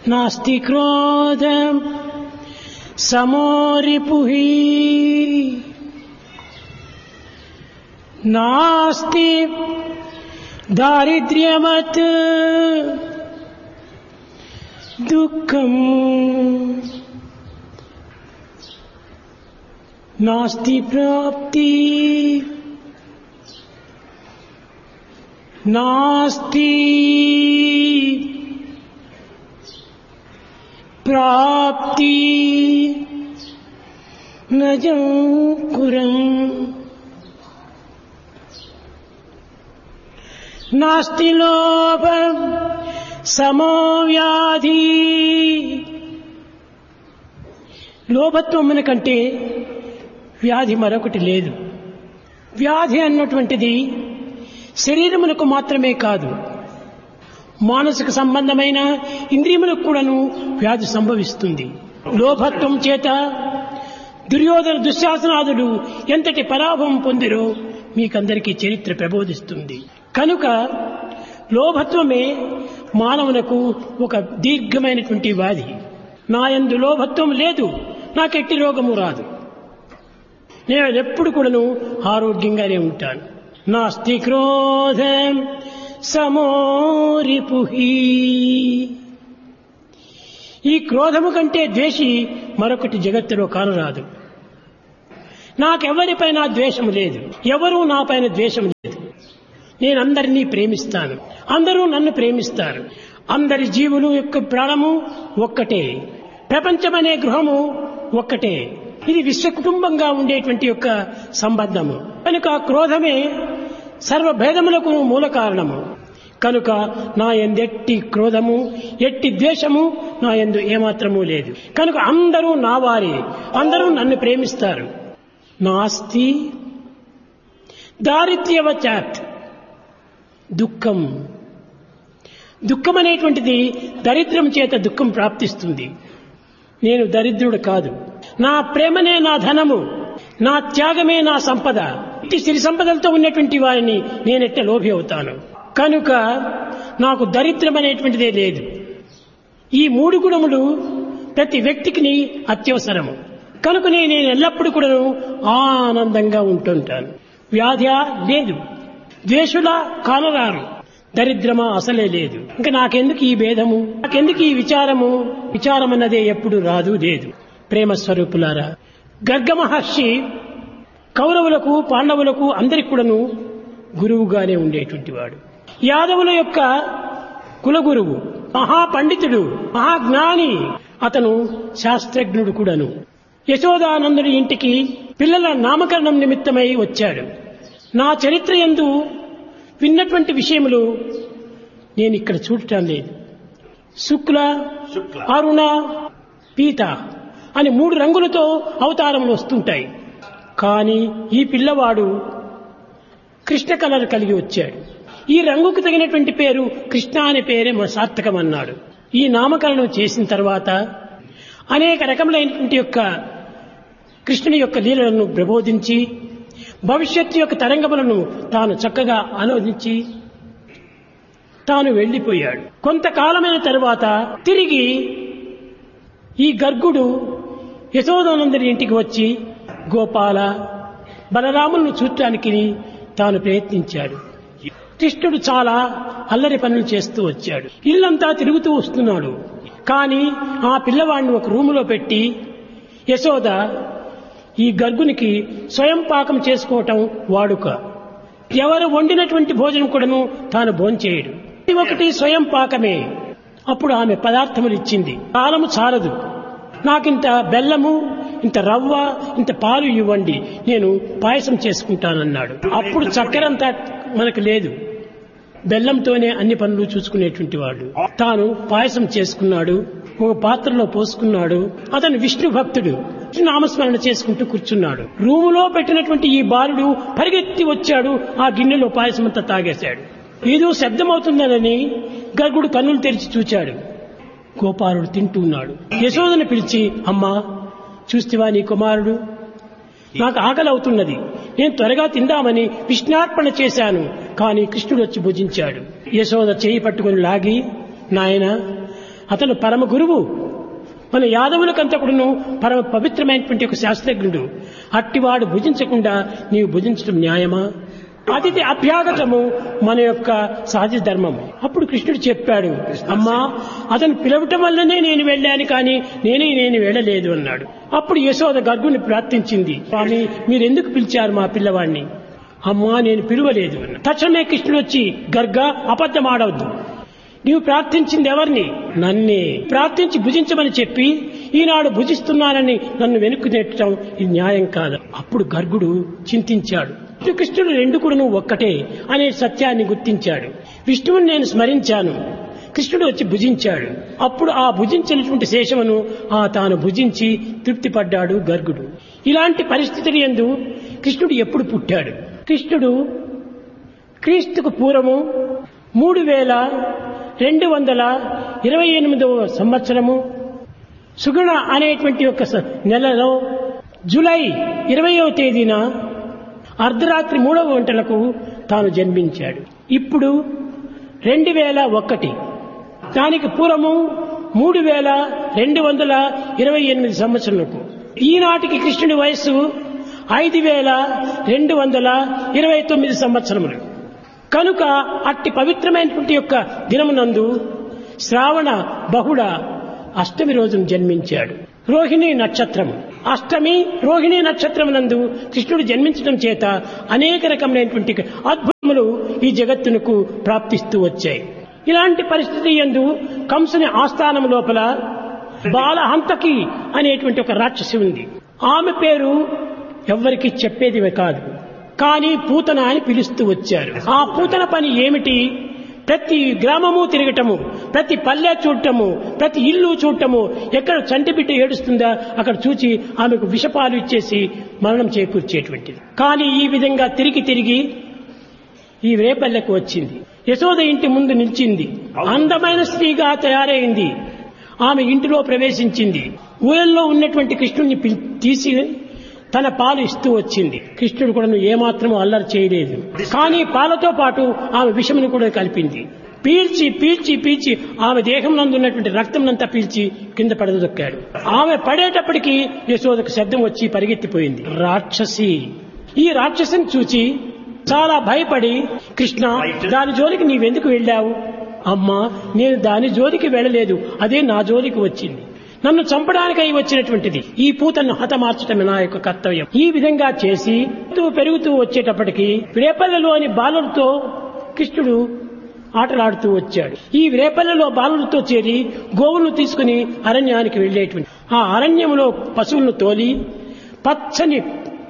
నాస్తి క్రోధ సమోరిపుహి నాస్తి దారిద్ర్యవత్ దుఃఖం నాస్తి ప్రాప్తి నాస్తి ప్రాప్తి నజంకురం నాస్తి లోభం సమో వ్యాధి లోభత్వమున కంటే వ్యాధి మరొకటి లేదు వ్యాధి అన్నటువంటిది శరీరమునకు మాత్రమే కాదు మానసిక సంబంధమైన ఇంద్రియములకు కూడాను వ్యాధి సంభవిస్తుంది లోభత్వం చేత దుర్యోధన దుశ్శాసనాదులు ఎంతటి పరాభవం పొందిరో మీకందరికీ చరిత్ర ప్రబోధిస్తుంది కనుక లోభత్వమే మానవునకు ఒక దీర్ఘమైనటువంటి వ్యాధి నాయందు లోభత్వం లేదు నాకెట్టి రోగము రాదు నేను ఎప్పుడు కూడాను ఆరోగ్యంగానే ఉంటాను నాస్తి క్రోధం సమోరిపుహి ఈ క్రోధము కంటే ద్వేషి మరొకటి జగత్తులో కానరాదు నాకెవరిపైన ద్వేషం లేదు ఎవరూ నాపైన ద్వేషం లేదు నేను అందరినీ ప్రేమిస్తాను అందరూ నన్ను ప్రేమిస్తారు అందరి జీవులు యొక్క ప్రాణము ఒక్కటే ప్రపంచమనే గృహము ఒక్కటే ఇది విశ్వ కుటుంబంగా ఉండేటువంటి యొక్క సంబంధము కనుక క్రోధమే సర్వభేదములకు మూల కారణము కనుక నా ఎందెట్టి క్రోధము ఎట్టి ద్వేషము నా ఎందు ఏమాత్రము లేదు కనుక అందరూ నా వారే అందరూ నన్ను ప్రేమిస్తారు నాస్తి దారిద్ర్యవచాత్ దుఃఖం దుఃఖం అనేటువంటిది దరిద్రం చేత దుఃఖం ప్రాప్తిస్తుంది నేను దరిద్రుడు కాదు నా ప్రేమనే నా ధనము నా త్యాగమే నా సంపద ఇట్టి సిరి సంపదలతో ఉన్నటువంటి వారిని నేనెట్ట లోభి అవుతాను కనుక నాకు దరిద్రం అనేటువంటిదే లేదు ఈ మూడు గుణములు ప్రతి వ్యక్తికి అత్యవసరము కనుకనే నేను ఎల్లప్పుడూ కూడా ఆనందంగా ఉంటుంటాను వ్యాధి లేదు ద్వేషుల కానరారు దరిద్రమా అసలే లేదు ఇంకా నాకెందుకు ఈ భేదము నాకెందుకు ఈ విచారము విచారం అన్నదే ఎప్పుడు రాదు లేదు ప్రేమ స్వరూపులారా గర్గ మహర్షి కౌరవులకు పాండవులకు అందరికి కూడాను గురువుగానే ఉండేటువంటి వాడు యాదవుల యొక్క కులగురువు మహాపండితుడు మహాజ్ఞాని అతను శాస్త్రజ్ఞుడు కూడాను యశోదానందుడి ఇంటికి పిల్లల నామకరణం నిమిత్తమై వచ్చాడు నా చరిత్ర ఎందు విన్నటువంటి విషయములు నేను ఇక్కడ చూడటం లేదు శుక్ల శుక్ల అరుణ పీత అని మూడు రంగులతో అవతారములు వస్తుంటాయి కానీ ఈ పిల్లవాడు కృష్ణ కలర్ కలిగి వచ్చాడు ఈ రంగుకు తగినటువంటి పేరు కృష్ణ అనే పేరే మన సార్థకం అన్నాడు ఈ నామకరణం చేసిన తర్వాత అనేక రకములైనటువంటి యొక్క కృష్ణుని యొక్క లీలలను ప్రబోధించి భవిష్యత్తు యొక్క తరంగములను తాను చక్కగా ఆలోచించి తాను వెళ్లిపోయాడు కొంతకాలమైన తరువాత తిరిగి ఈ గర్గుడు యశోదానందుని ఇంటికి వచ్చి గోపాల బలరాములను చూడటానికి తాను ప్రయత్నించాడు కృష్ణుడు చాలా అల్లరి పనులు చేస్తూ వచ్చాడు ఇల్లంతా తిరుగుతూ వస్తున్నాడు కానీ ఆ పిల్లవాడిని ఒక రూములో పెట్టి యశోద ఈ గర్గునికి స్వయం పాకం చేసుకోవటం వాడుక ఎవరు వండినటువంటి భోజనం కూడాను తాను భోంచేయడు ఇది ఒకటి స్వయం పాకమే అప్పుడు ఆమె పదార్థములు ఇచ్చింది కాలము చాలదు నాకింత బెల్లము ఇంత రవ్వ ఇంత పాలు ఇవ్వండి నేను పాయసం చేసుకుంటానన్నాడు అప్పుడు చక్కెరంతా మనకు లేదు బెల్లంతోనే అన్ని పనులు చూసుకునేటువంటి వాడు తాను పాయసం చేసుకున్నాడు ఒక పాత్రలో పోసుకున్నాడు అతను విష్ణు భక్తుడు విష్ణు నామస్మరణ చేసుకుంటూ కూర్చున్నాడు రూములో పెట్టినటువంటి ఈ బాలుడు పరిగెత్తి వచ్చాడు ఆ గిన్నెలో పాయసం అంతా తాగేశాడు ఏదో శబ్దం అవుతుందనని గర్గుడు కన్నులు తెరిచి చూచాడు గోపాలుడు తింటూ ఉన్నాడు యశోదను పిలిచి అమ్మా చూస్తేవా నీ కుమారుడు నాకు ఆకలి అవుతున్నది నేను త్వరగా తిందామని విష్ణార్పణ చేశాను కానీ కృష్ణుడు వచ్చి భుజించాడు యశోద చేయి పట్టుకుని లాగి నాయన అతను పరమ గురువు మన యాదవులకంతకుడును పరమ పవిత్రమైనటువంటి ఒక శాస్త్రజ్ఞుడు అట్టివాడు భుజించకుండా నీవు భుజించడం న్యాయమా అతిథి అభ్యాగతము మన యొక్క సహజ ధర్మము అప్పుడు కృష్ణుడు చెప్పాడు అమ్మా అతను పిలవటం వల్లనే నేను వెళ్ళాను కానీ నేనే నేను వెళ్ళలేదు అన్నాడు అప్పుడు యశోద గర్గుని ప్రార్థించింది స్వామి మీరెందుకు పిలిచారు మా పిల్లవాడిని అమ్మా నేను పిలువలేదు అన్నాడు. తక్షణమే కృష్ణుడు వచ్చి గర్గ అబద్ధం ఆడవద్దు నీవు ప్రార్థించింది ఎవరిని నన్నే ప్రార్థించి భుజించమని చెప్పి ఈనాడు భుజిస్తున్నానని నన్ను వెనుక్కు నెట్టడం ఇది న్యాయం కాదు అప్పుడు గర్గుడు చింతించాడు కృష్ణుడు రెండు కూడాను ఒక్కటే అనే సత్యాన్ని గుర్తించాడు విష్ణువుని నేను స్మరించాను కృష్ణుడు వచ్చి భుజించాడు అప్పుడు ఆ భుజించినటువంటి శేషమును ఆ తాను భుజించి తృప్తి పడ్డాడు గర్గుడు ఇలాంటి పరిస్థితులు ఎందు కృష్ణుడు ఎప్పుడు పుట్టాడు కృష్ణుడు క్రీస్తుకు పూర్వము మూడు వేల రెండు వందల ఇరవై ఎనిమిదవ సంవత్సరము సుగుణ అనేటువంటి ఒక స- నెలలో జూలై ఇరవయవ తేదీన అర్ధరాత్రి మూడవ గంటలకు తాను జన్మించాడు ఇప్పుడు రెండు వేల ఒకటి దానికి పూర్వము మూడు వేల రెండు వందల ఇరవై ఎనిమిది సంవత్సరాలకు ఈనాటికి కృష్ణుడి వయస్సు ఐదు వేల రెండు వందల ఇరవై తొమ్మిది సంవత్సరములు కనుక అట్టి పవిత్రమైనటువంటి యొక్క దినమునందు శ్రావణ బహుళ అష్టమి రోజున జన్మించాడు రోహిణి నక్షత్రము అష్టమి రోహిణి నక్షత్రం నందు కృష్ణుడు జన్మించడం చేత అనేక రకమైనటువంటి అద్భుతములు ఈ జగత్తునకు ప్రాప్తిస్తూ వచ్చాయి ఇలాంటి పరిస్థితి ఎందు కంసుని ఆస్థానం లోపల బాలహంతకి అనేటువంటి ఒక రాక్షసి ఉంది ఆమె పేరు ఎవ్వరికి చెప్పేది కాదు కానీ పూతన అని పిలుస్తూ వచ్చారు ఆ పూతన పని ఏమిటి ప్రతి గ్రామము తిరగటము ప్రతి పల్లె చూడటము ప్రతి ఇల్లు చూడటము ఎక్కడ చంటి బిడ్డ ఏడుస్తుందా అక్కడ చూచి ఆమెకు విషపాలు ఇచ్చేసి మరణం చేకూర్చేటువంటిది కానీ ఈ విధంగా తిరిగి తిరిగి ఈ రేపల్లెకు వచ్చింది యశోద ఇంటి ముందు నిలిచింది అందమైన స్త్రీగా తయారైంది ఆమె ఇంటిలో ప్రవేశించింది ఊయల్లో ఉన్నటువంటి కృష్ణుడిని పిల్- తీసి తన పాలు ఇస్తూ వచ్చింది కృష్ణుడు కూడా ఏమాత్రం అల్లరి చేయలేదు కానీ పాలతో పాటు ఆమె విషమును కూడా కలిపింది పీల్చి పీల్చి పీల్చి ఆమె దేహం నందు ఉన్నటువంటి రక్తం పీల్చి కింద పడదొక్కాడు ఆమె పడేటప్పటికి యశోదకు శబ్దం వచ్చి పరిగెత్తిపోయింది రాక్షసి ఈ రాక్షసిని చూచి చాలా భయపడి కృష్ణ దాని జోలికి నీవెందుకు వెళ్ళావు అమ్మా నేను దాని జోలికి వెళ్ళలేదు అదే నా జోలికి వచ్చింది నన్ను చంపడానికై వచ్చినటువంటిది ఈ పూతను హతమార్చటమే నా యొక్క కర్తవ్యం ఈ విధంగా చేసి పెరుగుతూ పెరుగుతూ వచ్చేటప్పటికి రేపల్లెలోని బాలులతో కృష్ణుడు ఆటలాడుతూ వచ్చాడు ఈ రేపల్లెలో బాలులతో చేరి గోవులను తీసుకుని అరణ్యానికి వెళ్ళేటువంటి ఆ అరణ్యంలో పశువులను తోలి పచ్చని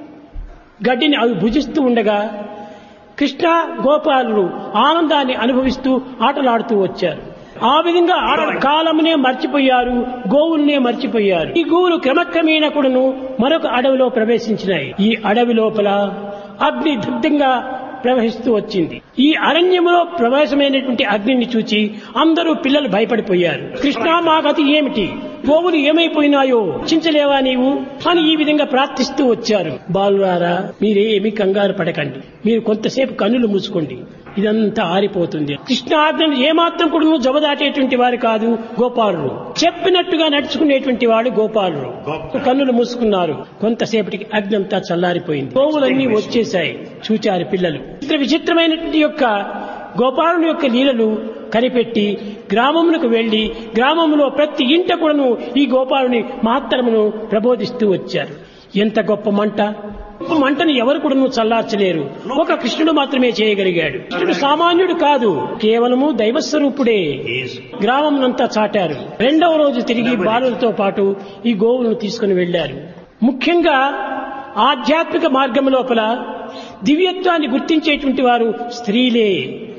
గడ్డిని అవి భుజిస్తూ ఉండగా కృష్ణ గోపాలుడు ఆనందాన్ని అనుభవిస్తూ ఆటలాడుతూ వచ్చారు ఆ విధంగా ఆట కాలమునే మర్చిపోయారు గోవుల్నే మర్చిపోయారు ఈ గోవులు క్రమక్రమేణ కూడాను మరొక అడవిలో ప్రవేశించినాయి ఈ అడవి లోపల అగ్ని దగ్ధంగా ప్రవహిస్తూ వచ్చింది ఈ అరణ్యములో ప్రవేశమైనటువంటి అగ్నిని చూచి అందరూ పిల్లలు భయపడిపోయారు కృష్ణ మా గతి ఏమిటి గోవులు ఏమైపోయినాయో చించలేవా నీవు అని ఈ విధంగా ప్రార్థిస్తూ వచ్చారు బాలురారా మీరేమి కంగారు పడకండి మీరు కొంతసేపు కన్నులు మూసుకోండి ఇదంతా ఆరిపోతుంది కృష్ణ ఆజ్ఞను ఏమాత్రం కూడా జబదాటేటువంటి వారు కాదు గోపాలుడు చెప్పినట్టుగా నడుచుకునేటువంటి వాడు గోపాలుడు కన్నులు మూసుకున్నారు కొంతసేపటికి అగ్ని అంతా చల్లారిపోయింది గోవులన్నీ వచ్చేశాయి చూచారు పిల్లలు చిత్ర విచిత్రమైనటువంటి యొక్క గోపాలుని యొక్క లీలలు కనిపెట్టి గ్రామమునకు వెళ్లి గ్రామంలో ప్రతి ఇంట కూడాను ఈ గోపాలుని మహత్తరమును ప్రబోధిస్తూ వచ్చారు ఎంత గొప్ప మంట గొప్ప మంటను ఎవరు కూడాను చల్లార్చలేరు ఒక కృష్ణుడు మాత్రమే చేయగలిగాడు కృష్ణుడు సామాన్యుడు కాదు కేవలము దైవస్వరూపుడే గ్రామం చాటారు రెండవ రోజు తిరిగి బాలులతో పాటు ఈ గోవులను తీసుకుని వెళ్లారు ముఖ్యంగా ఆధ్యాత్మిక మార్గం లోపల దివ్యత్వాన్ని గుర్తించేటువంటి వారు స్త్రీలే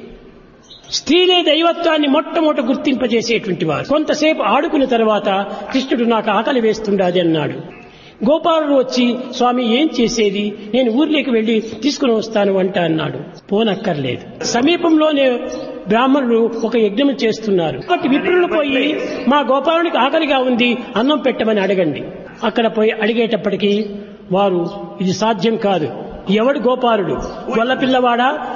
స్త్రీలే దైవత్వాన్ని మొట్టమొదట గుర్తింపజేసేటువంటి వారు కొంతసేపు ఆడుకున్న తర్వాత కృష్ణుడు నాకు ఆకలి వేస్తుండాది అన్నాడు గోపాలుడు వచ్చి స్వామి ఏం చేసేది నేను ఊర్లోకి వెళ్లి తీసుకుని వస్తాను అంట అన్నాడు పోనక్కర్లేదు సమీపంలోనే బ్రాహ్మణులు ఒక యజ్ఞం చేస్తున్నారు కాబట్టి విప్రులు పోయి మా గోపాలునికి ఆకలిగా ఉంది అన్నం పెట్టమని అడగండి అక్కడ పోయి అడిగేటప్పటికి వారు ఇది సాధ్యం కాదు ఎవడు గోపాలుడు గొల్ల పిల్లవాడా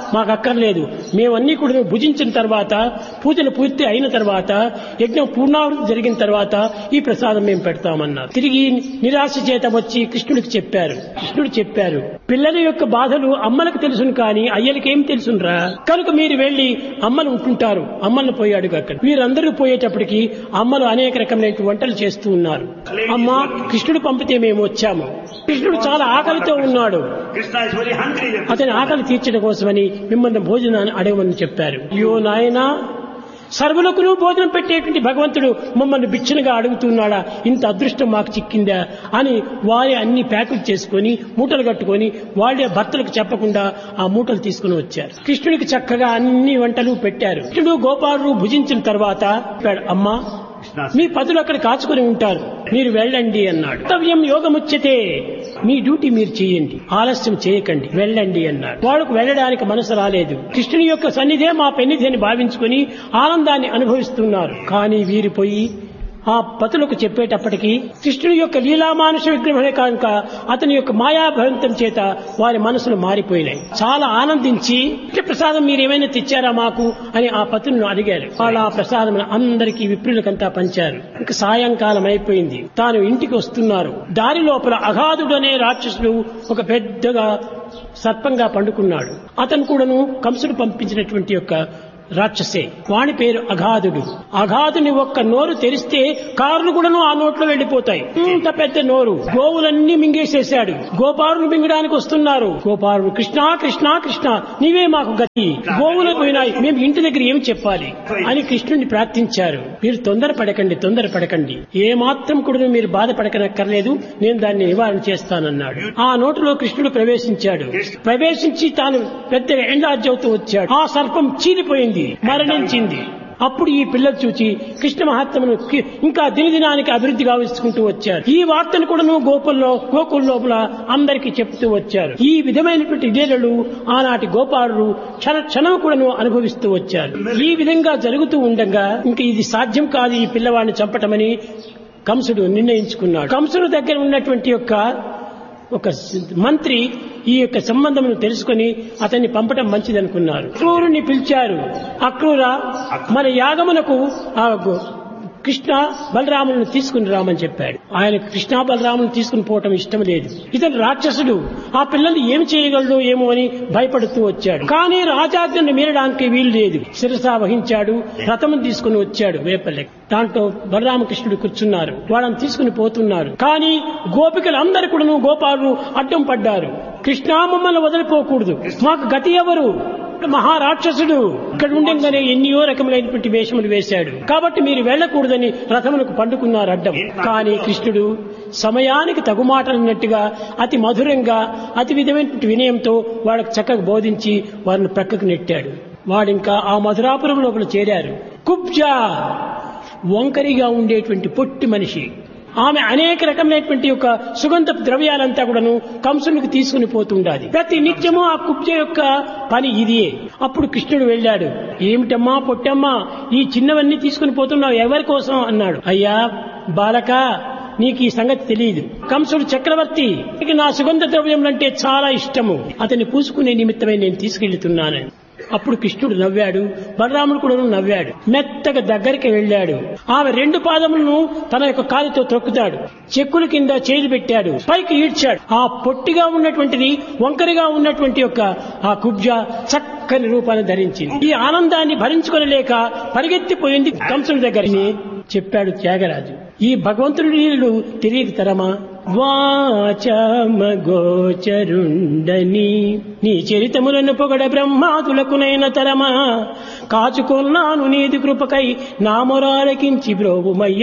మాకు అక్కర్లేదు మేమన్నీ కూడా భుజించిన తర్వాత పూజలు పూర్తి అయిన తర్వాత యజ్ఞం పూర్ణావృతి జరిగిన తర్వాత ఈ ప్రసాదం మేము పెడతామన్నారు తిరిగి నిరాశ చేత వచ్చి కృష్ణుడికి చెప్పారు కృష్ణుడు చెప్పారు పిల్లల యొక్క బాధలు అమ్మలకు తెలుసును కానీ అయ్యలకి ఏం తెలుసునరా కనుక మీరు వెళ్లి అమ్మలు ఉంటుంటారు అమ్మలను పోయాడు అక్కడ వీరందరూ పోయేటప్పటికి అమ్మలు అనేక రకమైన వంటలు చేస్తూ ఉన్నారు అమ్మ కృష్ణుడు పంపితే మేము వచ్చాము కృష్ణుడు చాలా ఆకలితో ఉన్నాడు Krishna is very hungry. therefore- అతని ఆకలి తీర్చడం కోసమని మిమ్మల్ని భోజనాన్ని అడగమని చెప్పారు అయ్యో నాయనా సర్వులకును భోజనం పెట్టేటువంటి భగవంతుడు మమ్మల్ని బిచ్చనగా అడుగుతున్నాడా ఇంత అదృష్టం మాకు చిక్కిందా అని వారే అన్ని ప్యాకులు చేసుకొని మూటలు కట్టుకొని వాళ్ళే భర్తలకు చెప్పకుండా ఆ మూటలు తీసుకుని వచ్చారు కృష్ణుడికి చక్కగా అన్ని వంటలు పెట్టారు కృష్ణుడు గోపాలు భుజించిన తర్వాత చెప్పాడు, అమ్మా Krishna మీ పదులు అక్కడ కాచుకొని ఉంటారు మీరు వెళ్ళండి అన్నాడు కర్తవ్యం యోగముచ్యతే మీ డ్యూటీ మీరు చేయండి ఆలస్యం చేయకండి వెళ్ళండి అన్నాడు వాళ్ళకు వెళ్ళడానికి మనసు రాలేదు కృష్ణుని యొక్క సన్నిధే మా పెన్నిధి అని భావించుకుని ఆనందాన్ని అనుభవిస్తున్నారు కానీ వీరు పోయి ఆ పతులకు చెప్పేటప్పటికి కృష్ణుని యొక్క లీలామానుష విగ్రహమే కనుక అతని యొక్క మాయాభవంతం చేత వారి మనసులు మారిపోయినాయి చాలా ఆనందించి "ఇట్ల ప్రసాదం మీరు ఏమైనా తెచ్చారా మాకు అని ఆ పతులను అడిగారు వాళ్ళు ఆ ప్రసాదం అందరికీ విప్రులకంతా పంచారు ఇక సాయంకాలం అయిపోయింది తాను ఇంటికి వస్తున్నారు దారి లోపల అగాధుడు అనే రాక్షసుడు ఒక పెద్దగా సర్పంగా పండుకున్నాడు అతను కూడాను కంసుడు పంపించినటువంటి యొక్క రాక్షసే వాని పేరు అగాధుడు అగాధుని ఒక్క నోరు తెరిస్తే కార్లు కూడాను ఆ నోట్లో వెళ్లిపోతాయి ఇంత పెద్ద నోరు గోవులన్నీ మింగేసేశాడు గోపారులు మింగడానికి వస్తున్నారు గోపారుడు కృష్ణ కృష్ణ కృష్ణ నీవే మాకు గతి గోవులు పోయినాయి మేము ఇంటి దగ్గర ఏమి చెప్పాలి అని కృష్ణుని ప్రార్థించారు మీరు తొందర పడకండి తొందర పడకండి ఏ మాత్రం కూడా మీరు బాధపడకనక్కర్లేదు నేను దాన్ని నివారణ చేస్తానన్నాడు ఆ నోటిలో కృష్ణుడు ప్రవేశించాడు ప్రవేశించి తాను పెద్దగా ఎండార్జ్ అవుతూ వచ్చాడు ఆ సర్పం చీలిపోయింది మరణించింది అప్పుడు ఈ పిల్లలు చూచి కృష్ణ మహాత్మను కి- ఇంకా దినదినానికి అభివృద్ధి గావించుకుంటూ వచ్చారు ఈ వార్తను కూడాను గోకుల్లో గోకుల్ లోపల అందరికీ చెప్తూ వచ్చారు ఈ విధమైనటువంటి లీలలు ఆనాటి గోపాలుడు క్షణ క్షణం కూడాను అనుభవిస్తూ వచ్చారు ఈ విధంగా జరుగుతూ ఉండగా ఇంక ఇది సాధ్యం కాదు ఈ పిల్లవాడిని చంపటమని కంసుడు నిర్ణయించుకున్నాడు కంసుడు దగ్గర ఉన్నటువంటి యొక్క ఒక మంత్రి ఈ యొక్క సంబంధమును తెలుసుకొని అతన్ని పంపటం మంచిదనుకున్నారు అక్రూరుని పిలిచారు అక్రూర మన యాగమునకు ఆ గో- కృష్ణ బలరాములను తీసుకుని రామని చెప్పాడు ఆయన కృష్ణ బలరాములను తీసుకుని పోవటం ఇష్టం లేదు ఇతను రాక్షసుడు ఆ పిల్లల్ని ఏమి చేయగలడు ఏమో అని భయపడుతూ వచ్చాడు కానీ రాజాజ్ఞను మీరడానికి వీలు లేదు శిరస వహించాడు రథమును తీసుకుని వచ్చాడు వేపల్లెకి దాంట్లో బలరామకృష్ణుడు కూర్చున్నారు వాళ్ళని తీసుకుని పోతున్నారు కానీ గోపికలు అందరు కూడాను గోపాలు అడ్డం పడ్డారు కృష్ణ మమ్మల్ని వదిలిపోకూడదు మాకు గతి ఎవరు మహారాక్షసుడు ఇక్కడ ఉండగానే ఎన్నో రకములైనటువంటి వేషములు వేశాడు కాబట్టి మీరు వెళ్ళకూడదని రథములకు పండుకున్నారు అడ్డం కానీ కృష్ణుడు సమయానికి తగు మాటలన్నట్టుగా అతి మధురంగా అతి విధమైనటువంటి వినయంతో వాళ్ళకు చక్కగా బోధించి వారిని ప్రక్కకు నెట్టాడు వాడింకా ఆ మధురాపురం లోపల చేరారు కుబ్జా వంకరిగా ఉండేటువంటి పొట్టి మనిషి ఆమె అనేక రకమైనటువంటి యొక్క సుగంధ ద్రవ్యాలంతా కూడాను కంసునికి తీసుకుని పోతుండాలి ప్రతి నిత్యము ఆ కుబ్జ యొక్క పని ఇదియే అప్పుడు కృష్ణుడు వెళ్ళాడు ఏమిటమ్మా పొట్టమ్మా ఈ చిన్నవన్నీ తీసుకుని పోతున్నావు ఎవరి కోసం అన్నాడు అయ్యా బాలక నీకు ఈ సంగతి తెలియదు కంసుడు చక్రవర్తి నీకు నా సుగంధ ద్రవ్యములంటే చాలా ఇష్టము అతన్ని పూసుకునే నిమిత్తమై నేను తీసుకెళ్తున్నాను అప్పుడు కృష్ణుడు నవ్వాడు బలరాముడు కూడా నవ్వాడు మెత్తగా దగ్గరికి వెళ్ళాడు ఆమె రెండు పాదములను తన యొక్క కాలితో త్రొక్కుతాడు చెక్కుల కింద చేయి పెట్టాడు పైకి ఈడ్చాడు ఆ పొట్టిగా ఉన్నటువంటిది వంకరిగా ఉన్నటువంటి యొక్క ఆ కుబ్జ చక్కని రూపాన్ని ధరించింది ఈ ఆనందాన్ని భరించుకొనలేక పరిగెత్తిపోయింది కంసుడి దగ్గరని చెప్పాడు త్యాగరాజు ఈ భగవంతుడి నీళ్ళు తిరిగి తరమా వాచమ గోచరుండని నీ చరితములను పొగడ బ్రహ్మాదులకునైన తరమా కాచుకొన్నాను నీది కృపకై నామొరాలకించి బ్రోవుమయ్య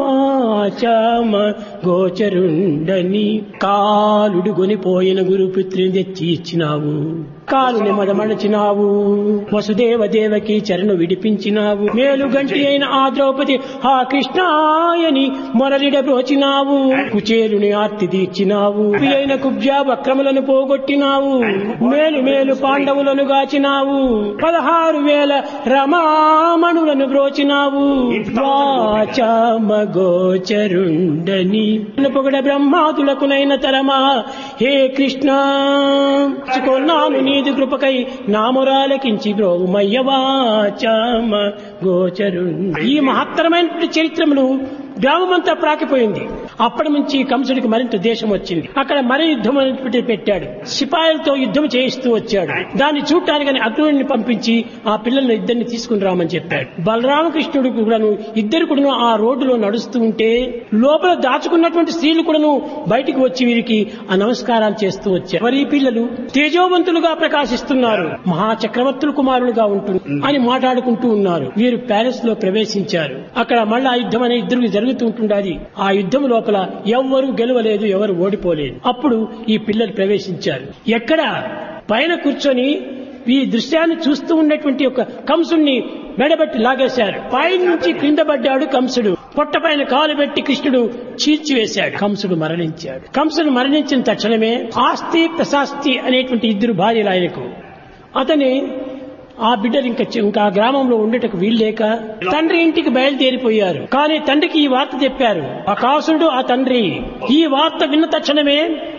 వాచమ గోచరుండని కాలుడు గొనిపోయిన గురుపుత్రిని తెచ్చి ఇచ్చినావు కాలు నెమ్మదమణచినావు వసుదేవ దేవకి చరణు విడిపించినావు మేలు గంటి అయిన ఆ ద్రౌపది ఆ కృష్ణాయని మొరలిడ బ్రోచినావు కుచేలుని ఆర్తి తీర్చినావు అయిన కుబ్జా వక్రములను పోగొట్టినావు మేలు మేలు పాండవులను గాచినావు పదహారు వేల రమామణులను బ్రోచినావు వాచామగోచరుండని పొగడ బ్రహ్మాదులకునైన తరమా హే కృష్ణ కొన్నాను నీది కృపకై నామురాలకించి బ్రోమయ్య వాచామ గోచరుండ ఈ మహత్తరమైన చరిత్రమును గ్రామమంతా ప్రాకిపోయింది అప్పటి నుంచి కంసుడికి మరింత దేశం వచ్చింది అక్కడ మరి యుద్ధం అనేటువంటిది పెట్టాడు సిపాయిలతో యుద్ధం చేయిస్తూ వచ్చాడు దాన్ని చూడటానికి అర్జునుడిని పంపించి ఆ పిల్లల్ని ఇద్దరిని తీసుకుని రామని చెప్పాడు బలరామకృష్ణుడు కూడాను ఇద్దరు కూడాను ఆ రోడ్డులో నడుస్తూ ఉంటే లోపల దాచుకున్నటువంటి స్త్రీలు కూడాను బయటికి వచ్చి వీరికి ఆ నమస్కారాలు చేస్తూ వచ్చారు మరి ఈ పిల్లలు తేజోవంతులుగా ప్రకాశిస్తున్నారు మహాచక్రవర్తులు కుమారులుగా ఉంటుంది అని మాట్లాడుకుంటూ ఉన్నారు వీరు ప్యాలెస్ లో ప్రవేశించారు అక్కడ మళ్ళా యుద్ధం అనే ఇద్దరు జరుగుతూ ఉంటుండాలి ఆ యుద్ధం లోపల ఎవ్వరూ గెలవలేదు ఎవరు ఓడిపోలేదు అప్పుడు ఈ పిల్లలు ప్రవేశించారు ఎక్కడ పైన కూర్చొని ఈ దృశ్యాన్ని చూస్తూ ఉన్నటువంటి ఒక కంసుణ్ణి మెడబెట్టి లాగేశారు పై నుంచి క్రింద పడ్డాడు కంసుడు పొట్ట పైన కాలు పెట్టి కృష్ణుడు చీల్చివేశాడు కంసుడు మరణించాడు కంసుడు మరణించిన తక్షణమే ఆస్తి ప్రశాస్తి అనేటువంటి ఇద్దరు భార్యలు ఆయనకు అతని ఆ బిడ్డలు ఇంకా ఇంకా ఆ గ్రామంలో ఉండటకు వీల్లేక తండ్రి ఇంటికి బయలుదేరిపోయారు కానీ తండ్రికి ఈ వార్త చెప్పారు ఆ కాసుడు ఆ తండ్రి ఈ వార్త విన్న తక్షణమే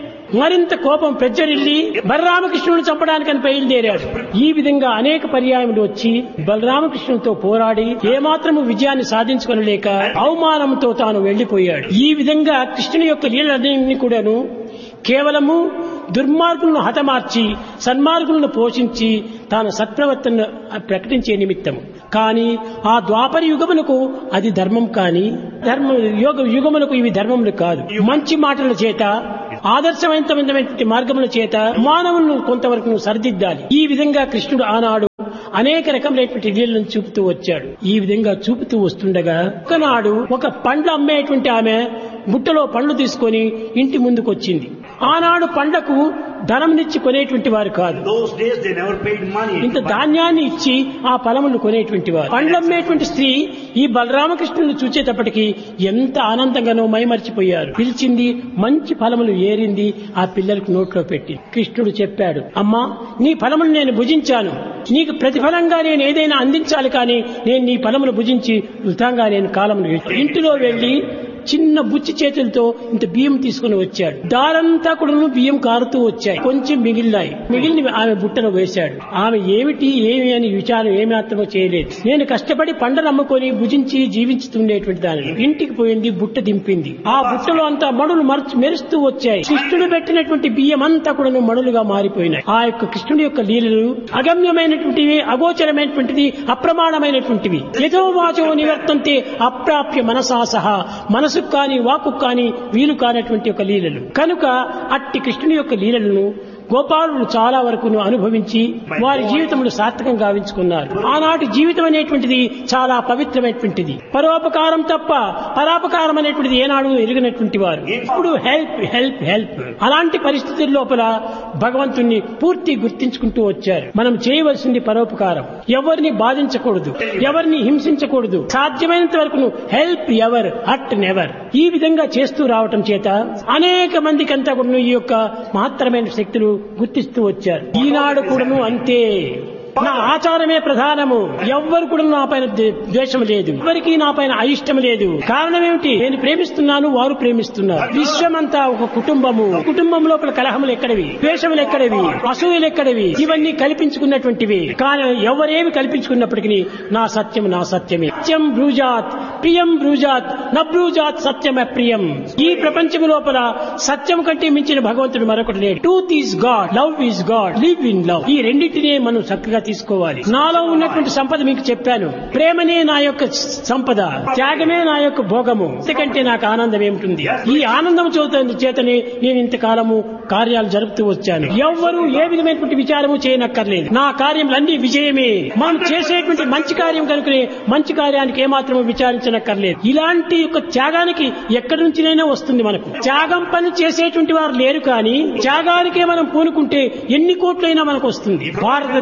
మరింత కోపం పెజ్జరిల్లి బలరామకృష్ణుని చంపడానికని బయలుదేరాడు ఈ విధంగా అనేక పర్యాయములు వచ్చి బలరామకృష్ణునితో పోరాడి ఏమాత్రము విజయాన్ని సాధించుకొనలేక అవమానంతో తాను వెళ్లిపోయాడు ఈ విధంగా కృష్ణుని యొక్క లీలన్నీ కూడాను కేవలము దుర్మార్గులను హతమార్చి సన్మార్గులను పోషించి తాను సత్ప్రవర్తన ప్రకటించే నిమిత్తం కానీ ఆ ద్వాపర యుగములకు అది ధర్మం కాని ధర్మ యోగ యుగములకు ఇవి ధర్మములు కాదు మంచి మాటల చేత ఆదర్శవంతమైనటువంటి మార్గముల చేత మానవులను కొంతవరకు సరిదిద్దాలి ఈ విధంగా కృష్ణుడు ఆనాడు అనేక రకములైనటువంటి లీలను చూపుతూ వచ్చాడు ఈ విధంగా చూపుతూ వస్తుండగా ఒకనాడు ఒక పండ్లు అమ్మేటువంటి ఆమె బుట్టలో పండ్లు తీసుకొని ఇంటి ముందుకు వచ్చింది ఆనాడు పండ్లకు ధనంనిచ్చి కొనేటువంటి వారు కాదు Those days they never paid money. ఇంత ధాన్యాన్ని ఇచ్చి ఆ ఫలములు కొనేటువంటి వారు పండ్లమ్మేటువంటి స్త్రీ ఈ బలరామకృష్ణుని చూచేటప్పటికి ఎంత ఆనందంగానో మైమర్చిపోయారు పిలిచింది మంచి ఫలములు ఏరింది ఆ పిల్లలకు నోట్లో పెట్టి కృష్ణుడు చెప్పాడు అమ్మా నీ ఫలములు నేను భుజించాను నీకు ప్రతిఫలంగా నేను ఏదైనా అందించాలి కానీ నేను నీ ఫలములు భుజించి వృథంగా నేను కాలమును ఇంటిలో వెళ్లి చిన్న బుచ్చి చేతులతో ఇంత బియ్యం తీసుకుని వచ్చాడు దారంతా కూడా బియ్యం కారుతూ వచ్చాయి కొంచెం మిగిలినాయి మిగిలిన ఆమె బుట్టలో వేశాడు ఆమె ఏమిటి ఏమి అని విచారం ఏమాత్రమో చేయలేదు నేను కష్టపడి పంటలు అమ్ముకొని భుజించి జీవించుతుండేటువంటి దానిని ఇంటికి పోయింది బుట్ట దింపింది ఆ బుట్టలో అంతా మడులు మరచు మెరుస్తూ వచ్చాయి కృష్ణుడు పెట్టినటువంటి బియ్యం అంతా కూడా మడులుగా మారిపోయినాయి ఆ యొక్క కృష్ణుడి యొక్క లీలలు అగమ్యమైనటువంటివి అగోచరమైనటువంటిది అప్రమాణమైనటువంటివి యథో వాచో నివర్తంతే అప్రాప్య మనసా సహా మనసుకు కానీ వాక్కు కానీ వీలు కానటువంటి ఒక లీలలు కనుక అట్టి కృష్ణుని యొక్క లీలలను గోపాలుడు చాలా వరకు అనుభవించి వారి జీవితములు సార్థకం గావించుకున్నారు ఆనాటి జీవితం అనేటువంటిది చాలా పవిత్రమైనటువంటిది పరోపకారం తప్ప పరాపకారం అనేటువంటిది ఏనాడు ఎరిగినటువంటి వారు ఇప్పుడు హెల్ప్ హెల్ప్ హెల్ప్ అలాంటి పరిస్థితుల లోపల భగవంతుణ్ణి పూర్తి గుర్తించుకుంటూ వచ్చారు మనం చేయవలసింది పరోపకారం ఎవరిని బాధించకూడదు ఎవరిని హింసించకూడదు సాధ్యమైనంత వరకు హెల్ప్ ఎవర్ హట్ నెవర్ ఈ విధంగా చేస్తూ రావటం చేత అనేక మందికి అంతా కూడా ఈ యొక్క మహత్తరమైన శక్తులు గుర్తిస్తూ వచ్చారు ఈనాడు కూడాను అంతే నా ఆచారమే ప్రధానము ఎవ్వరు కూడా నా పైన ద్వే- ద్వేషం లేదు ఎవరికి నా పైన అయిష్టం లేదు కారణం ఏమిటి నేను ప్రేమిస్తున్నాను వారు ప్రేమిస్తున్నారు విశ్వమంతా ఒక కుటుంబము కుటుంబం లోపల కలహములు ఎక్కడవి ద్వేషములు ఎక్కడవి అసూయలు ఎక్కడవి ఇవన్నీ కల్పించుకున్నటువంటివి కానీ ఎవరేమి కల్పించుకున్నప్పటికీ నా సత్యం నా సత్యమే సత్యం బ్రూజాత్ ప్రియం బ్రూజాత్ నబ్రూజాత్ సత్యం అప్రియం ఈ ప్రపంచం లోపల సత్యం కంటే మించిన భగవంతుడు మరొకటి లేడు truth is God love is God live in love ఈ రెండింటినే మనం చక్కగా తీసుకోవాలి నాలో ఉన్నటువంటి సంపద మీకు చెప్పాను ప్రేమనే నా యొక్క సంపద త్యాగమే నా యొక్క భోగము ఇంతకంటే నాకు ఆనందం ఏమిటి ఈ ఆనందం చోత చేతనే నేను ఇంతకాలము కార్యాలు జరుపుతూ వచ్చాను ఎవ్వరూ ఏ విధమైనటువంటి విచారము చేయనక్కర్లేదు నా కార్యములన్నీ విజయమే మనం చేసేటువంటి మంచి కార్యం కనుకనే మంచి కార్యానికి ఏమాత్రము విచారించనక్కర్లేదు ఇలాంటి యొక్క త్యాగానికి ఎక్కడి నుంచినైనా వస్తుంది మనకు త్యాగం పని చేసేటువంటి వారు లేరు కానీ త్యాగానికే మనం పూనుకుంటే ఎన్ని కోట్లైనా మనకు వస్తుంది భారతదేశం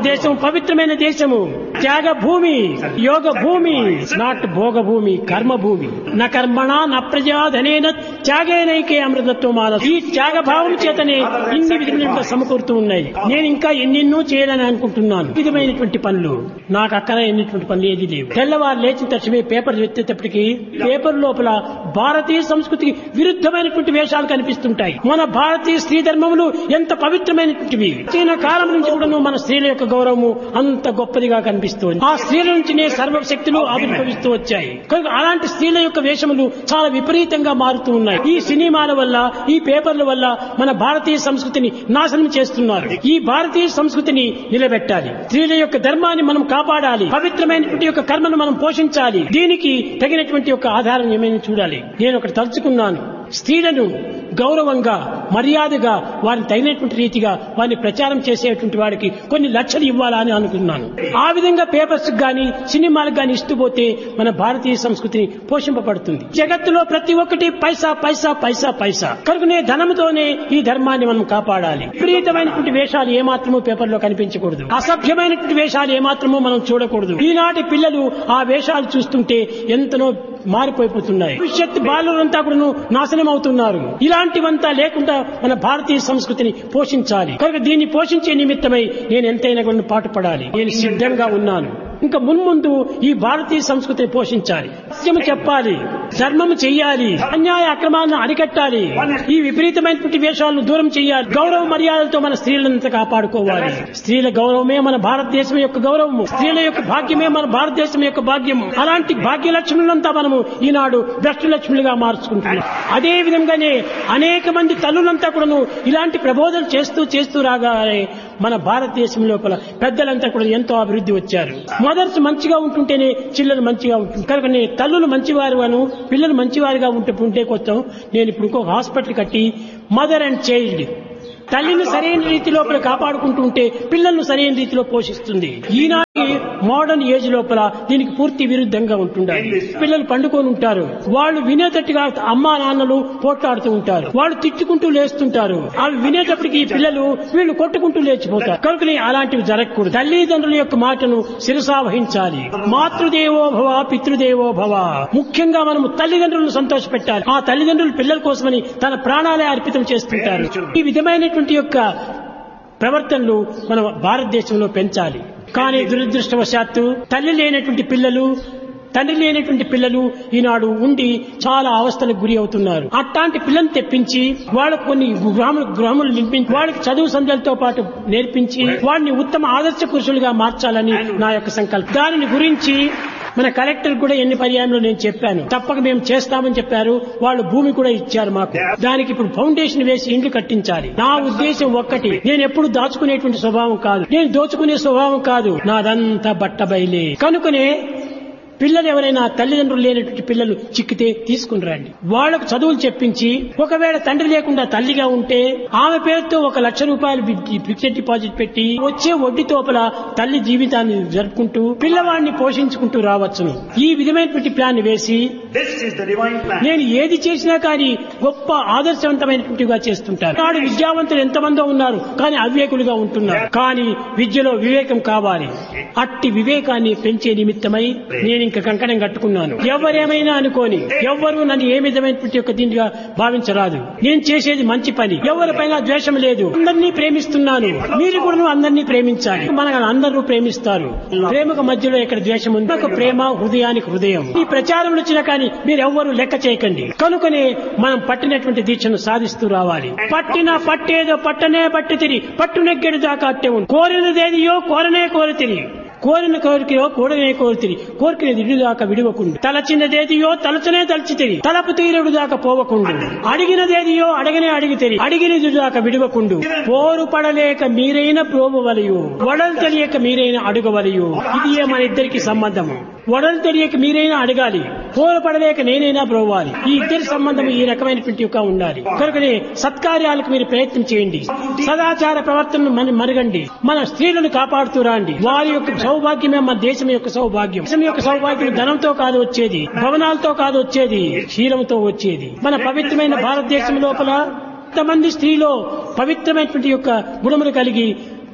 పవిత్రమైన దేశము త్యాగ భూమి యోగ భూమి నాట్ భోగ భూమి కర్మ భూమి న కర్మణ న ప్రజాధనేన త్యాగేనైకే అమృతత్వమాల ఈ త్యాగ భావం చేతనే ఇన్ని విధములుగా సమకూరుతూ ఉన్నాయి నేను ఇంకా ఎన్నెన్నో చేయాలని అనుకుంటున్నాను విధమైనటువంటి పనులు నాకు అక్కడ ఎన్నిటువంటి పనులు ఏది లేవు తెల్లవారు లేచిన తక్షణమే పేపర్ ఎత్తేటప్పటికి పేపర్ లోపల భారతీయ సంస్కృతికి విరుద్ధమైనటువంటి వేషాలు కనిపిస్తుంటాయి మన భారతీయ స్త్రీ ధర్మములు ఎంత పవిత్రమైనటువంటివి చీన కాలం నుంచి కూడా మన స్త్రీల యొక్క గౌరవము అంత గొప్పదిగా కనిపిస్తోంది ఆ స్త్రీల నుంచినే సర్వశక్తులు ఆవిర్భవిస్తూ వచ్చాయి కనుక అలాంటి స్త్రీల యొక్క వేషములు చాలా విపరీతంగా మారుతూ ఉన్నాయి ఈ సినిమాల వల్ల ఈ పేపర్ల వల్ల మన భారతీయ సంస్కృతిని నాశనం చేస్తున్నారు ఈ భారతీయ సంస్కృతిని నిలబెట్టాలి స్త్రీల యొక్క ధర్మాన్ని మనం కాపాడాలి పవిత్రమైనటువంటి యొక్క కర్మను మనం పోషించాలి దీనికి తగినటువంటి యొక్క ఆధారం ఏమైనా చూడాలి నేను ఒకటి తలుచుకున్నాను స్త్రీలను గౌరవంగా మర్యాదగా వారిని తగినటువంటి రీతిగా వారిని ప్రచారం చేసేటువంటి వాడికి కొన్ని లక్షలు ఇవ్వాలని అనుకున్నాను ఆ విధంగా పేపర్స్ గాని సినిమాలకు గాని ఇస్తూ పోతే మన భారతీయ సంస్కృతిని పోషింపబడుతుంది జగత్తులో ప్రతి ఒక్కటి పైసా పైసా పైసా పైసా కనుకనే ధనంతోనే ఈ ధర్మాన్ని మనం కాపాడాలి విపరీతమైనటువంటి వేషాలు ఏమాత్రము పేపర్లో కనిపించకూడదు అసభ్యమైనటువంటి వేషాలు ఏమాత్రము మనం చూడకూడదు ఈనాటి పిల్లలు ఆ వేషాలు చూస్తుంటే ఎంతనో మారిపోయిపోతున్నాయి భవిష్యత్ బాలురంతా కూడా నాశనం అవుతున్నారు ఇలాంటివంతా లేకుండా మన భారతీయ సంస్కృతిని పోషించాలి కనుక దీన్ని పోషించే నిమిత్తమై నేను ఎంతైనా కూడా పాటుపడాలి నేను సిద్ధంగా ఉన్నాను ఇంకా మున్ముందు ఈ భారతీయ సంస్కృతిని పోషించాలి సత్యం చెప్పాలి ధర్మం చెయ్యాలి అన్యాయ అక్రమాలను అరికట్టాలి ఈ విపరీతమైనటువంటి వేషాలను దూరం చేయాలి గౌరవ మర్యాదలతో మన స్త్రీలంతా కాపాడుకోవాలి స్త్రీల గౌరవమే మన భారతదేశం యొక్క గౌరవము స్త్రీల యొక్క భాగ్యమే మన భారతదేశం యొక్క భాగ్యము అలాంటి భాగ్యలక్ష్ములంతా మనము ఈనాడు భ్రష్టలక్ష్ములుగా మార్చుకుంటున్నాం అదే విధంగానే అనేక మంది తల్లులంతా కూడాను ఇలాంటి ప్రబోధనలు చేస్తూ చేస్తూ రాగానే మన భారతదేశం లోపల పెద్దలంతా కూడా ఎంతో అభివృద్ధి వచ్చారు మదర్స్ మంచిగా ఉంటుంటేనే చిల్లలు మంచిగా ఉంటుంది కనుక నేను తల్లులు మంచివారుగాను పిల్లలు మంచివారుగా ఉంటే ఉంటే కొత్త నేను ఇప్పుడు ఇంకొక హాస్పిటల్ కట్టి మదర్ అండ్ చైల్డ్ తల్లిని సరైన రీతి లోపల కాపాడుకుంటూ ఉంటే పిల్లలను సరైన రీతిలో పోషిస్తుంది ఈనాటి మోడర్న్ ఏజ్ లోపల దీనికి పూర్తి విరుద్ధంగా ఉంటుండాలి పిల్లలు పండుకొని ఉంటారు వాళ్ళు వినేటట్టుగా అమ్మా నాన్నలు పోట్లాడుతూ ఉంటారు వాళ్ళు తిట్టుకుంటూ లేస్తుంటారు అవి వినేటప్పటికి ఈ పిల్లలు వీళ్ళు కొట్టుకుంటూ లేచిపోతారు కనుకనే అలాంటివి జరగకూడదు తల్లిదండ్రుల యొక్క మాటను శిరసా వహించాలి మాతృదేవో భవ పితృదేవో భవ ముఖ్యంగా మనము తల్లిదండ్రులను సంతోషపెట్టాలి ఆ తల్లిదండ్రులు పిల్లల కోసమని తన ప్రాణాలే అర్పితం చేస్తుంటారు ఈ విధమైనటువంటి యొక్క ప్రవర్తనలు మన భారతదేశంలో పెంచాలి కానీ దురదృష్టవశాత్తు తల్లి లేనటువంటి పిల్లలు తండ్రి లేనటువంటి పిల్లలు ఈనాడు ఉండి చాలా అవస్థలకు గురి అవుతున్నారు అట్లాంటి పిల్లల్ని తెప్పించి వాళ్ళకు కొన్ని గ్రాములు గ్రాములు నింపించి వాళ్ళకి చదువు సంధ్యలతో పాటు నేర్పించి వాడిని ఉత్తమ ఆదర్శ పురుషులుగా మార్చాలని నా యొక్క సంకల్పం దానిని గురించి మన కలెక్టర్ కూడా ఎన్ని పర్యాయంలో నేను చెప్పాను తప్పక మేము చేస్తామని చెప్పారు వాళ్ళు భూమి కూడా ఇచ్చారు మాకు దానికి ఇప్పుడు ఫౌండేషన్ వేసి ఇండ్లు కట్టించాలి నా ఉద్దేశం ఒక్కటి నేను ఎప్పుడు దాచుకునేటువంటి స్వభావం కాదు నేను దోచుకునే స్వభావం కాదు నాదంతా బట్టబయలే కనుకనే పిల్లలు ఎవరైనా తల్లిదండ్రులు లేనటువంటి పిల్లలు చిక్కితే తీసుకుని రండి వాళ్లకు చదువులు చెప్పించి ఒకవేళ తండ్రి లేకుండా తల్లిగా ఉంటే ఆమె పేరుతో ఒక లక్ష రూపాయలు ఫిక్స్డ్ డిపాజిట్ పెట్టి వచ్చే వడ్డీ తోపల తల్లి జీవితాన్ని జరుపుకుంటూ పిల్లవాడిని పోషించుకుంటూ రావచ్చును ఈ విధమైనటువంటి ప్లాన్ వేసి This is the divine plan. నేను ఏది చేసినా కానీ గొప్ప ఆదర్శవంతమైనటువంటిగా చేస్తుంటాను నాడు విద్యావంతులు ఎంతమందో ఉన్నారు కానీ అవివేకులుగా ఉంటున్నారు కానీ విద్యలో వివేకం కావాలి అట్టి వివేకాన్ని పెంచే నిమిత్తమై నేను ఇంకా కంకణం కట్టుకున్నాను ఎవరేమైనా అనుకోని ఎవ్వరూ నన్ను ఏ విధమైనటువంటి యొక్క దీనిగా భావించరాదు నేను చేసేది మంచి పని ఎవరిపైన ద్వేషం లేదు అందరినీ ప్రేమిస్తున్నాను మీరు కూడా అందరినీ ప్రేమించాలి మన అందరూ ప్రేమిస్తారు ప్రేమకు మధ్యలో ఇక్కడ ద్వేషం ఉంది ఒక ప్రేమ హృదయానికి హృదయం ఈ ప్రచారం వచ్చినా కానీ మీరు ఎవ్వరూ లెక్క చేయకండి కనుకనే మనం పట్టినటువంటి దీక్షను సాధిస్తూ రావాలి పట్టిన పట్టేదో పట్టనే పట్టి తిరి పట్టు నెగ్గడి దాకా అట్టే ఉంది కోరినదేదియో కోరనే కోరి తిరి కోరిన కోరికయో కూడనే కోరితిరి కోరికనేది ఇడు దాకా విడవకుండు తలచినదేదియో తలచనే తలచితిరి తలపు తీరుడు దాకా పోవకుండు అడిగినదేదియో అడగనే అడిగితిరి అడిగినది దాకా విడవకుండు పోరు పడలేక మీరైన ప్రోబవలయు వడలు తెలియక మీరైన అడుగవలయు ఇది ఏ మన ఇద్దరికి సంబంధము వడలు తెలియక మీరైనా అడగాలి పోరు పడలేక నేనైనా ప్రోవాలి ఈ ఇద్దరి సంబంధం ఈ రకమైనటువంటి యొక్క ఉండాలి కనుకనే సత్కార్యాలకు మీరు ప్రయత్నం చేయండి సదాచార ప్రవర్తనను మన మరగండి మన స్త్రీలను కాపాడుతూ రాండి వారి యొక్క సౌభాగ్యమే మన దేశం యొక్క సౌభాగ్యం దేశం యొక్క సౌభాగ్యం ధనంతో కాదు వచ్చేది భవనాలతో కాదు వచ్చేది క్షీరంతో వచ్చేది మన పవిత్రమైన భారతదేశం లోపల ఎంతమంది స్త్రీలో పవిత్రమైనటువంటి యొక్క గుణములు కలిగి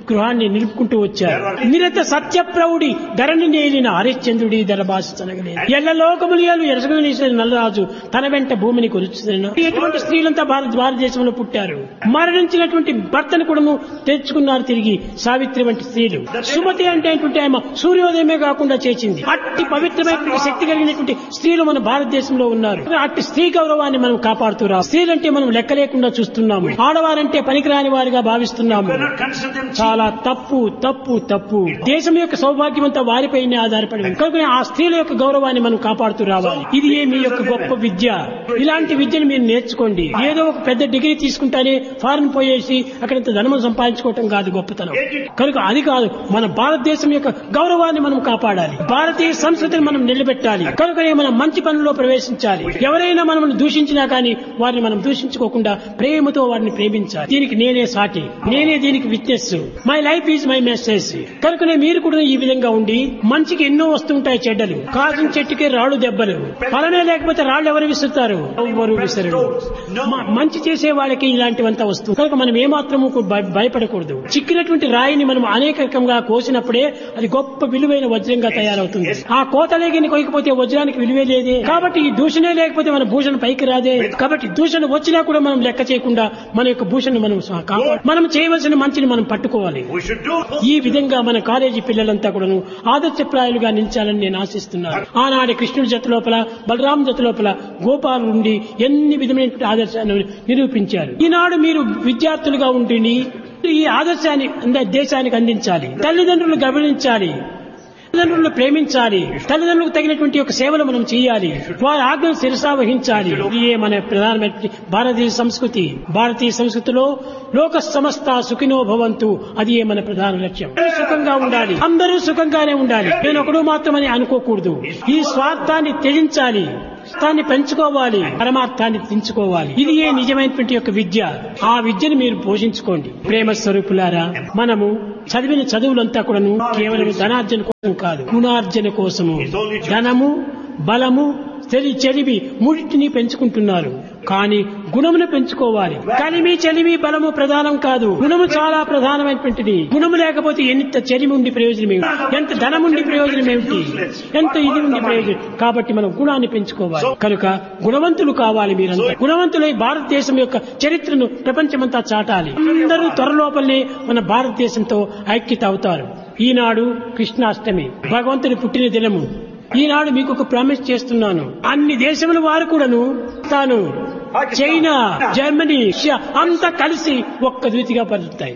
గృహాన్ని నిలుపుకుంటూ వచ్చారు నిరత సత్యప్రౌడి ధరణి నేలిన హరిశ్చంద్రుడి ధరభాషనగలే ఎల్ల లోకములియాలు ఎరసగలేసిన నల్లరాజు తన వెంట భూమిని కొలుచుతున్న ఎటువంటి స్త్రీలంతా భారత భారతదేశంలో పుట్టారు మరణించినటువంటి భర్తను కూడాను తెచ్చుకున్నారు తిరిగి సావిత్రి వంటి స్త్రీలు సుమతి అంటే ఏంటంటే ఆమె సూర్యోదయమే కాకుండా చేసింది అట్టి పవిత్రమైనటువంటి శక్తి కలిగినటువంటి స్త్రీలు మన భారతదేశంలో ఉన్నారు అట్టి స్త్రీ గౌరవాన్ని మనం కాపాడుతురా స్త్రీలంటే మనం లెక్క లేకుండా చూస్తున్నాము ఆడవారంటే పనికిరాని వారిగా భావిస్తున్నాము Do not consider them cheap. చాలా తప్పు తప్పు తప్పు దేశం యొక్క సౌభాగ్యం అంతా వారిపైనే ఆధారపడి ఉంది. కనుక ఆ స్త్రీల యొక్క గౌరవాన్ని మనం కాపాడుతూ రావాలి ఇది ఏ మీ యొక్క గొప్ప విద్య ఇలాంటి విద్యను మీరు నేర్చుకోండి ఏదో ఒక పెద్ద డిగ్రీ తీసుకుంటానే ఫారెన్ పోయేసి అక్కడంత ధనము సంపాదించుకోవటం కాదు గొప్పతనం కనుక అది కాదు మన భారతదేశం యొక్క గౌరవాన్ని మనం కాపాడాలి భారతీయ సంస్కృతిని మనం నిలబెట్టాలి కనుకనే మనం మంచి పనుల్లో ప్రవేశించాలి ఎవరైనా మనం దూషించినా కానీ వారిని మనం దూషించుకోకుండా ప్రేమతో వారిని ప్రేమించాలి దీనికి నేనే సాటి నేనే దీనికి witness my life is my message కనుకనే మీరు కూడా ఈ విధంగా ఉండి మంచికి ఎన్నో వస్తుంటాయి చెడ్డలు కాసిన చెట్టుకి రాళ్ళు దెబ్బలు ఫలమే లేకపోతే రాళ్ళు ఎవరు విసురుతారు ఎవరు విసరరు మ- మంచి చేసే వాళ్ళకి ఇలాంటివంతా వస్తుంది కనుక మనం ఏమాత్రము కు- భయ- భయపడకూడదు చిక్కినటువంటి రాయిని మనం అనేక రకంగా కోసినప్పుడే అది గొప్ప విలువైన వజ్రంగా తయారవుతుంది ఆ కోతలేగిని కొయ్యకపోతే వజ్రానికి విలువే లేదే కాబట్టి ఈ దూషణే లేకపోతే మన భూషణ పైకి రాదే కాబట్టి దూషణ వచ్చినా కూడా మనం లెక్క చేయకుండా మన యొక్క భూషణ మనం సా- కాపాడు మనం చేయవలసిన మంచిని మనం పట్టుకోవాలి We should do ఈ విధంగా మన కాలేజీ పిల్లలంతా కూడాను ఆదర్శప్రాయాలుగా నిలిచాలని నేను ఆశిస్తున్నాను ఆనాటి కృష్ణుడి జత లోపల బలరాం జత లోపల గోపాలు ఉండి ఎన్ని విధమైనటువంటి ఆదర్శాన్ని నిరూపించారు ఈనాడు మీరు విద్యార్థులుగా ఉండి ఈ ఆదర్శాన్ని అంద- దేశానికి అందించాలి తల్లిదండ్రులు గమనించాలి తల్లిదండ్రులను ప్రేమించాలి తల్లిదండ్రులకు తగినటువంటి యొక్క సేవలు మనం చేయాలి వారి ఆజ్ఞను శిరసా వహించాలి ఇదే మన ప్రధానమైన భారతీయ సంస్కృతి భారతీయ సంస్కృతిలో లోక సమస్త సుఖినో భవంతు అది ఏ మన ప్రధాన లక్ష్యం అందరూ సుఖంగా ఉండాలి అందరూ సుఖంగానే ఉండాలి నేను ఒకడు మాత్రమని అనుకోకూడదు ఈ స్వార్థాన్ని త్యజించాలి దాన్ని పెంచుకోవాలి పరమార్థాన్ని తెంచుకోవాలి ఇది ఏ నిజమైనటువంటి యొక్క విద్య ఆ విద్యను మీరు పోషించుకోండి ప్రేమ స్వరూపులారా మనము చదివిన చదువులంతా కూడాను కేవలం ధనార్జన కోసం కాదు గుణార్జన కోసము ధనము బలము తెలి చెలిమి మూడింటిని పెంచుకుంటున్నారు కానీ గుణమును పెంచుకోవాలి కలిమి చెలిమి బలము ప్రధానం కాదు గుణము చాలా ప్రధానమైనటువంటిది గుణము లేకపోతే ఎంత చెలిమి ఉండి ప్రయోజనం ఏమిటి ఎంత ధనం ఉండి ప్రయోజనం ఏమిటి ఎంత ఇది ఉండి ప్రయోజనం కాబట్టి మనం గుణాన్ని పెంచుకోవాలి కనుక గుణవంతులు కావాలి మీరంతా గుణవంతులై భారతదేశం యొక్క చరిత్రను ప్రపంచమంతా చాటాలి అందరూ త్వరలోపలనే మన భారతదేశంతో ఐక్యత అవుతారు ఈనాడు కృష్ణాష్టమి భగవంతుని పుట్టిన దినము ఈనాడు మీకు ఒక ప్రామిస్ చేస్తున్నాను అన్ని దేశముల వారు కూడాను తాను చైనా జర్మనీ రష్యా అంతా కలిసి ఒక్క ద్వితిగా పలుకుతాయి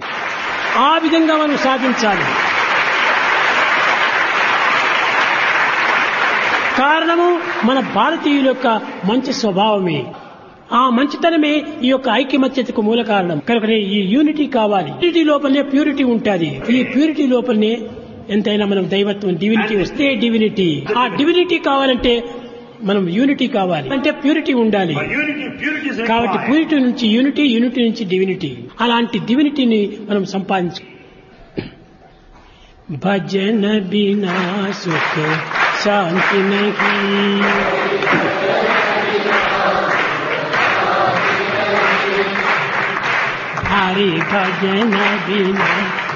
ఆ విధంగా మనం సాధించాలి కారణము మన భారతీయుల యొక్క మంచి స్వభావమే ఆ మంచితనమే ఈ యొక్క ఐక్యమత్యతకు మూల కారణం కనుకనే ఈ యూనిటీ కావాలి యూనిటీ లోపలనే ప్యూరిటీ ఉంటుంది ఈ ప్యూరిటీ లోపలనే ఎంతైనా మనం దైవత్వం డివినిటీ వస్తే డివినిటీ ఆ డివినిటీ కావాలంటే మనం యూనిటీ కావాలి అంటే ప్యూరిటీ ఉండాలి For unity, purity is కాబట్టి required. ప్యూరిటీ నుంచి యూనిటీ యూనిటీ నుంచి డివినిటీ అలాంటి డివినిటీని మనం సంపాదించు భజన బినా సుఖ శాంతి నహీ హరి భజన బినా